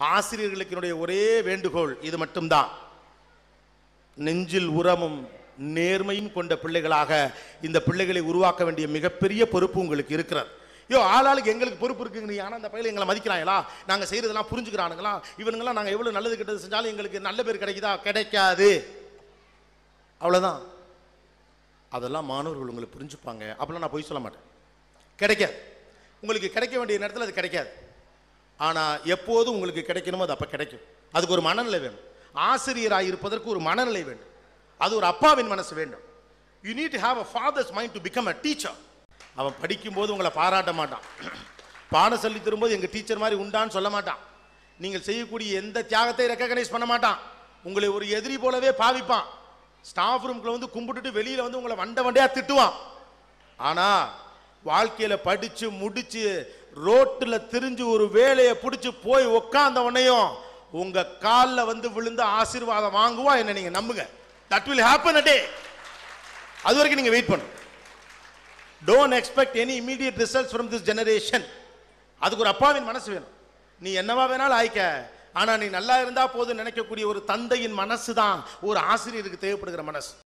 ஆசிரியர்களுக்கு என்னுடைய ஒரே வேண்டுகோள் இது மட்டும்தான் நெஞ்சில் உரமும் நேர்மையும் கொண்ட பிள்ளைகளாக இந்த பிள்ளைகளை உருவாக்க வேண்டிய மிகப்பெரிய பொறுப்பு உங்களுக்கு இருக்கிறது ஐயோ ஆளாளுக்கு எங்களுக்கு பொறுப்பு இருக்குங்க ஆனால் அந்த பையன் எங்களை மதிக்கிறாங்களா நாங்கள் செய்கிறதெல்லாம் புரிஞ்சுக்கிறானுங்களா இவனுங்களாம் நாங்கள் எவ்வளோ நல்லது கெட்டது செஞ்சாலும் எங்களுக்கு நல்ல பேர் கிடைக்குதா கிடைக்காது அவ்வளோதான் அதெல்லாம் மாணவர்கள் உங்களுக்கு புரிஞ்சுப்பாங்க அப்பெல்லாம் நான் பொய் சொல்ல மாட்டேன் கிடைக்காது உங்களுக்கு கிடைக்க வேண்டிய நேரத்தில் அது கிடைக்காது ஆனால் எப்போது உங்களுக்கு கிடைக்கணுமோ அது அப்போ கிடைக்கும் அதுக்கு ஒரு மனநிலை வேணும் ஆசிரியராக இருப்பதற்கு ஒரு மனநிலை வேண்டும் அது ஒரு அப்பாவின் மனசு வேண்டும் you need have a father's mind to become a teacher அவன் படிக்கும்போது உங்களை பாராட்ட மாட்டான் பாடம் சொல்லி தரும்போது எங்கள் டீச்சர் மாதிரி உண்டான்னு சொல்ல மாட்டான் நீங்கள் செய்யக்கூடிய எந்த தியாகத்தை ரெக்கக்னைஸ் பண்ண மாட்டான் உங்களை ஒரு எதிரி போலவே பாவிப்பான் ஸ்டாஃப் ரூம்குள்ள வந்து கும்பிட்டுட்டு வெளியில வந்து உங்களை வண்ட வண்டையா திட்டுவான் ஆனா வாழ்க்கையில படிச்சு முடிச்சு ரோட்டுல திரிஞ்சு ஒரு வேலையை பிடிச்சு போய் உட்கார்ந்த உடனேயும் உங்க கால்ல வந்து விழுந்து ஆசீர்வாதம் வாங்குவா என்ன நீங்க நம்புங்க that will happen a day அது வரைக்கும் நீங்க வெயிட் பண்ணுங்க don't expect any immediate results from this generation அதுக்கு ஒரு அப்பாவின் மனசு வேணும் நீ என்னவா வேணாலும் ஆயிக்க ஆனா நீ நல்லா இருந்தா போதும் நினைக்கக்கூடிய ஒரு தந்தையின் மனசு தான் ஒரு ஆசிரியருக்கு தேவைப்படுகிற மனசு